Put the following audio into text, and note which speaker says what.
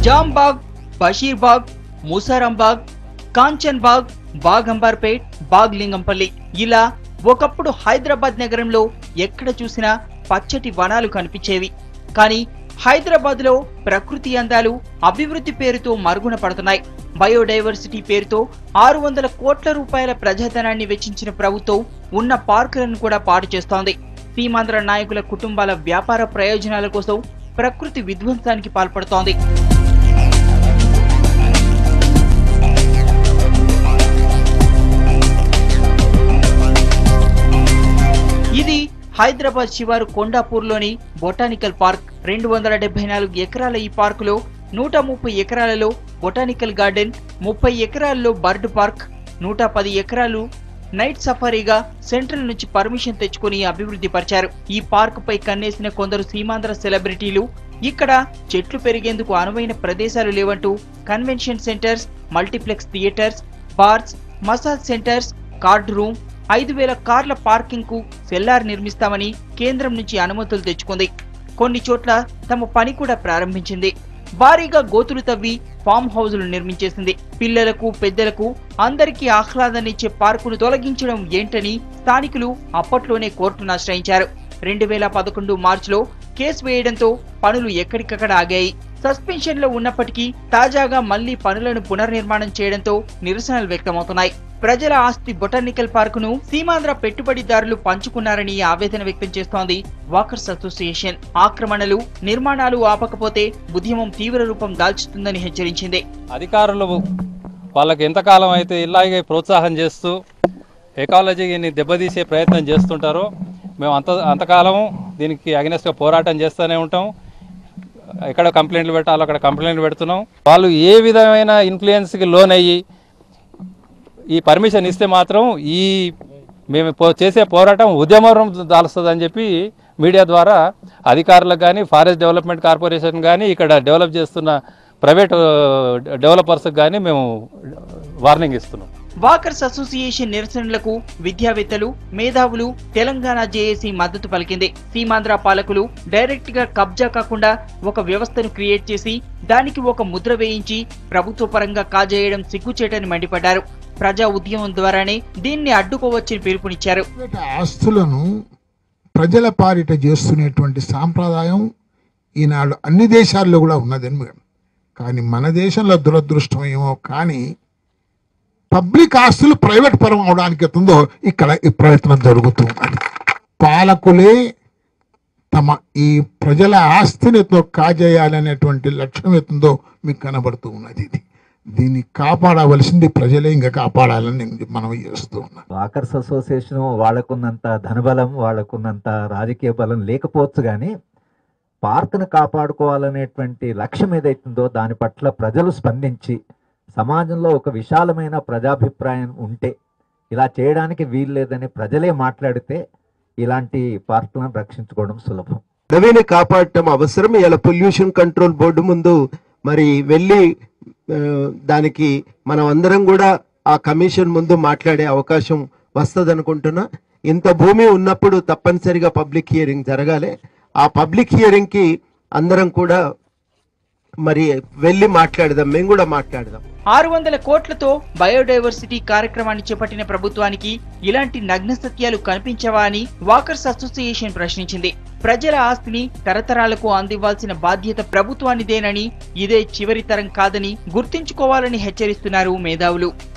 Speaker 1: జాంబాగ్ బషీర్బాగ్ ముసారంబాగ్ కాంచన్బాగ్ బాగ్ అంబార్పేట్ బాగ్ లింగంపల్లి ఇలా ఒకప్పుడు హైదరాబాద్ నగరంలో ఎక్కడ చూసినా పచ్చటి వనాలు కనిపించేవి కానీ హైదరాబాద్ లో ప్రకృతి అందాలు అభివృద్ధి పేరుతో మరుగున పడుతున్నాయి బయోడైవర్సిటీ పేరుతో ఆరు వందల కోట్ల రూపాయల ప్రజాధనాన్ని వెచ్చించిన ప్రభుత్వం ఉన్న పార్కులను కూడా పాడు చేస్తోంది సీమాంధ్ర నాయకుల కుటుంబాల వ్యాపార ప్రయోజనాల కోసం ప్రకృతి విధ్వంసానికి పాల్పడుతోంది ఇది హైదరాబాద్ శివారు కొండాపూర్లోని బొటానికల్ పార్క్ రెండు వందల డెబ్బై నాలుగు ఎకరాల ఈ పార్కులో నూట ముప్పై ఎకరాలలో బొటానికల్ గార్డెన్ ముప్పై ఎకరాల్లో బర్డ్ పార్క్ నూట పది ఎకరాలు నైట్ సఫారీగా సెంట్రల్ నుంచి పర్మిషన్ తెచ్చుకుని అభివృద్ధి పరిచారు ఈ పార్క్ పై కన్నేసిన కొందరు సీమాంధ్ర సెలబ్రిటీలు ఇక్కడ చెట్లు పెరిగేందుకు అనువైన ప్రదేశాలు లేవంటూ convention centres multiplex theatres bars massage centres card room ఐదు వేల కార్ల పార్కింగ్ కు సెల్లార్ నిర్మిస్తామని కేంద్రం నుంచి అనుమతులు తెచ్చుకుంది కొన్ని చోట్ల తమ పని కూడా ప్రారంభించింది భారీగా గోతులు తవ్వి ఫామ్ హౌజులు నిర్మించేసింది పిల్లలకు పెద్దలకు అందరికీ ఆహ్లాదాన్నిచ్చే పార్కును తొలగించడం ఏంటని స్థానికులు అప్పట్లోనే కోర్టును ఆశ్రయించారు రెండు వేల పదకొండు మార్చిలో కేసు వేయడంతో పనులు ఎక్కడికక్కడ ఆగాయి సస్పెన్షన్ లో ఉన్నప్పటికీ తాజాగా మళ్లీ పనులను పునర్నిర్మాణం చేయడంతో నిరసనలు వ్యక్తమవుతున్నాయి ప్రజల ఆస్తి బొటానికల్ పార్కును సీమాంధ్ర పెట్టుబడిదారులు పంచుకున్నారని ఆవేదన వ్యక్తం చేస్తోంది వాకర్స్ అసోసియేషన్ ఆక్రమణలు నిర్మాణాలు ఆపకపోతే ఉద్యమం తీవ్ర రూపం దాల్చుతుందని హెచ్చరించింది
Speaker 2: అధికారులు వాళ్ళకి ఎంతకాలం అయితే ఇలాగే ప్రోత్సాహం చేస్తూ ఎకాలజీని దెబ్బతీసే ప్రయత్నం చేస్తుంటారో మేము అంత అంతకాలం దీనికి అగెనెస్ట్గా పోరాటం చేస్తూనే ఉంటాం ఎక్కడ కంప్లైంట్లు పెట్టాలో అక్కడ కంప్లైంట్లు పెడుతున్నాం వాళ్ళు ఏ విధమైన ఇన్ఫ్లుయెన్స్కి లోన్ అయ్యి ఈ పర్మిషన్ ఇస్తే మాత్రం ఈ మేము పో- చేసే పోరాటం ఉద్యమం దాల్స్తుందని చెప్పి మీడియా ద్వారా అధికారులకు కానీ ఫారెస్ట్ డెవలప్మెంట్ కార్పొరేషన్ కానీ ఇక్కడ డెవలప్ చేస్తున్న ప్రైవేట్ డెవలపర్స్కి కానీ మేము వార్నింగ్ ఇస్తున్నాం
Speaker 1: వాకర్స్ అసోసియేషన్ నిరసనలకు విద్యావేత్తలు మేధావులు తెలంగాణ జేఏసీ మద్దతు పలికింది సీమాంధ్ర పాలకులు డైరెక్ట్ గా కబ్జా కాకుండా ఒక వ్యవస్థను క్రియేట్ చేసి దానికి ఒక ముద్ర వేయించి ప్రభుత్వ పరంగా కాజేయడం సిగ్గుచేటని మండిపడ్డారు ప్రజా ఉద్యమం ద్వారానే దీన్ని అడ్డుకోవచ్చని పిలుపునిచ్చారు
Speaker 3: ప్రైవేట్ ఆస్తులను ప్రజల పాలిట చేస్తున్నటువంటి సాంప్రదాయం ఈనాడు అన్ని దేశాల్లో కూడా ఉన్నదని మేము కానీ మన దేశంలో దురదృష్టం ఏమో కానీ పబ్లిక్ ఆస్తులు ప్రైవేట్ పరం అవడానికి ఎత్తుందో ఇక్కడ ఈ ప్రయత్నం జరుగుతుంది పాలకులే తమ ఈ ప్రజల ఆస్తిని ఎత్తో కాజేయాలనేటువంటి లక్ష్యం ఎత్తుందో మీకు కనబడుతూ ఉన్నది ఇది దీన్ని కాపాడవలసింది ప్రజలే ఇంకా కాపాడాలని నేను మనం చేస్తూ ఉన్నాను
Speaker 4: వాకర్స్ అసోసియేషన్ వాళ్ళకున్నంత ధనబలం వాళ్ళకున్నంత రాజకీయ బలం లేకపోవచ్చు కానీ పార్క్ను కాపాడుకోవాలనేటువంటి లక్ష్యం ఏదైతుందో దాని పట్ల ప్రజలు స్పందించి సమాజంలో ఒక విశాలమైన ప్రజాభిప్రాయం ఉంటే ఇలా చేయడానికి వీలు లేదని ప్రజలే మాట్లాడితే ఇలాంటి పార్కులను రక్షించుకోవడం సులభం
Speaker 5: అడవిని కాపాడటం అవసరం ఇలా పొల్యూషన్ కంట్రోల్ బోర్డు ముందు మరి వెళ్ళి ఆ, దానికి మనం అందరం కూడా ఆ కమిషన్ ముందు మాట్లాడే అవకాశం వస్తుంది అనుకుంటున్నా ఇంత భూమి ఉన్నప్పుడు తప్పనిసరిగా పబ్లిక్ హియరింగ్ జరగాలి ఆ పబ్లిక్ హియరింగ్ కి అందరం కూడా మరి వెళ్ళి మాట్లాడదాం మేము కూడా మాట్లాడదాం
Speaker 1: ఆరు వందల కోట్లతో బయోడైవర్సిటీ కార్యక్రమాన్ని చేపట్టిన ప్రభుత్వానికి ఇలాంటి నగ్న సత్యాలు కనిపించవా అని వాకర్స్ అసోసియేషన్ ప్రశ్నించింది ప్రజల ఆస్తిని తరతరాలకు అందివ్వాల్సిన బాధ్యత ప్రభుత్వానిదేనని ఇదే చివరి తరం కాదని గుర్తుంచుకోవాలని హెచ్చరిస్తున్నారు మేధావులు